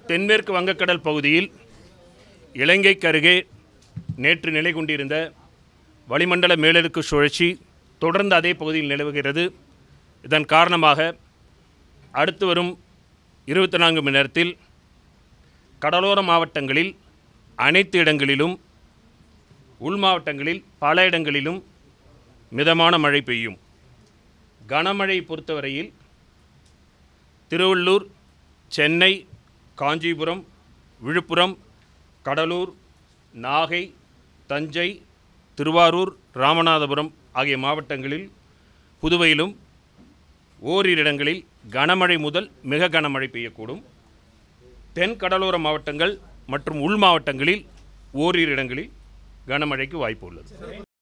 தென்மேற்கு வங்கக்கடல் பகுதியில் இலங்கைக்கு அருகே நேற்று நிலை கொண்டிருந்த வளிமண்டல மேலடுக்கு சுழற்சி தொடர்ந்து அதே பகுதியில் நிலவுகிறது இதன் காரணமாக அடுத்து வரும் இருபத்தி நான்கு மணி நேரத்தில் கடலோர மாவட்டங்களில் அனைத்து இடங்களிலும் உள் மாவட்டங்களில் பல இடங்களிலும் மிதமான மழை பெய்யும் கனமழை பொறுத்தவரையில் திருவள்ளூர் சென்னை காஞ்சிபுரம் விழுப்புரம் கடலூர் நாகை தஞ்சை திருவாரூர் ராமநாதபுரம் ஆகிய மாவட்டங்களில் புதுவையிலும் ஓரிரு இடங்களில் கனமழை முதல் மிக கனமழை பெய்யக்கூடும் தென் கடலோர மாவட்டங்கள் மற்றும் உள் மாவட்டங்களில் ஓரிரு இடங்களில் கனமழைக்கு வாய்ப்பு உள்ளது